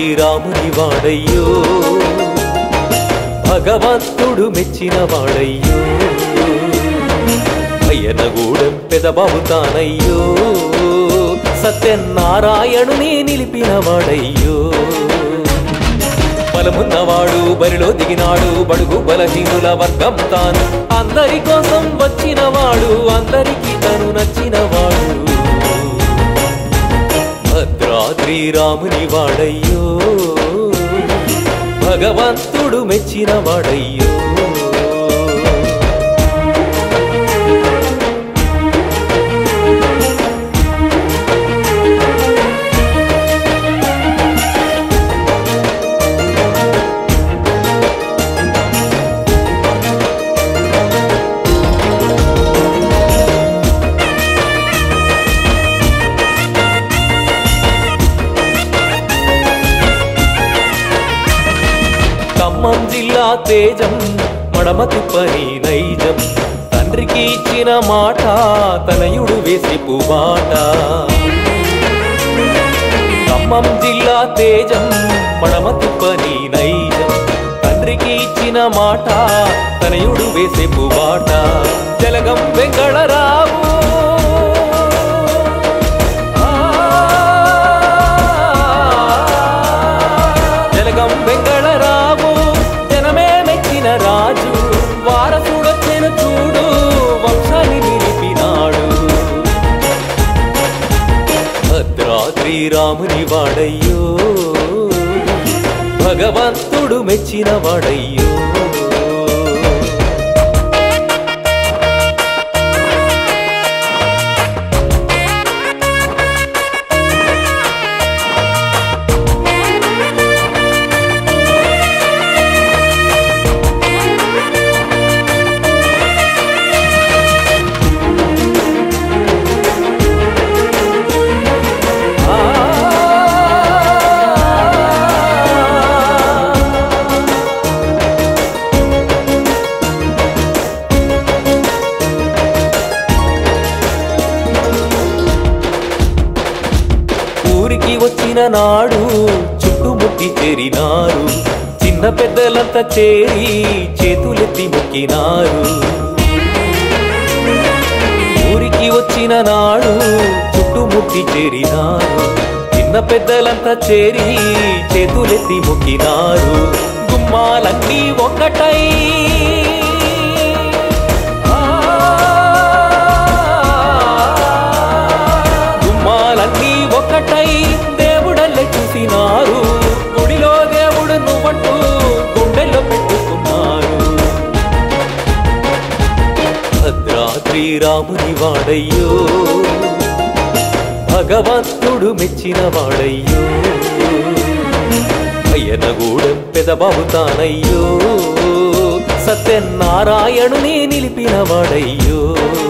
రాముని వాడయ్యో భగవంతుడు మెచ్చిన వాడయ్యో అయ్యనగూడెం పెదబాబు తానయ్యో సత్యనారాయణుని నిలిపిన వాడయ్యో బలమున్నవాడు బరిలో దిగినాడు బడుగు బలహీనుల వర్గం తాను అందరి కోసం వచ్చినవాడు అందరికీ తను నచ్చినవాడు భద్రాద్రి రాముని వాడయ్యో భగవంతుడు మెచ్చిన వాడయ్యో ఖమ్మం జిల్లా తేజం మడమ తిప్పని నైజం తండ్రికి ఇచ్చిన మాట తనయుడు వేసి పుబాట ఖమ్మం జిల్లా తేజం మడమ తిప్పని నైజం తండ్రికి ఇచ్చిన మాట తనయుడు వేసే పుబాట జలగం వెంకటరావు జలగం వెంకటరావు జనమే మెచ్చిన రాజు వారసుడొచ్చిన చూడు వంశాన్ని నిలిపినాడు భద్రాద్రి రాముని వాడయ్యో భగవంతుడు మెచ్చిన వాడయ్యో ఊరికి వచ్చిన నాడు చుట్టుముట్టి చేరినారు చిన్న పెద్దలంతా చేరి చేతులెత్తి మొక్కినారు ఊరికి వచ్చిన నాడు చుట్టుముట్టి చేరినారు చిన్న పెద్దలంతా చేరి చేతులెత్తి మొక్కినారు గుమ్మాలన్నీ ఒక్కటై గుమ్మాలన్నీ ఒక్కటై దేవుడల్లే చూసినారు గుడిలో దేవుడు నువ్వంటూ గుండెల్లో పెట్టుకున్నారు భద్రాద్రి రాముని వాడయ్యో భగవంతుడు మెచ్చిన వాడయ్యో అయ్యనగూడెం పెదబాబు తానయ్యో సత్యనారాయణుని నిలిపిన వాడయ్యో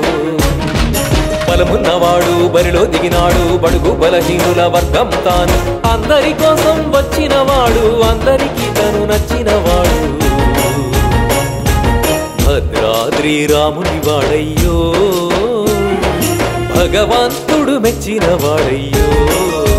బలమున్నవాడు బరిలో దిగినాడు బడుగు బలహీనుల వర్గం తాను అందరి కోసం వచ్చినవాడు అందరికీ తను నచ్చినవాడు భద్రాద్రి రాముని వాడయ్యో భగవంతుడు మెచ్చిన వాడయ్యో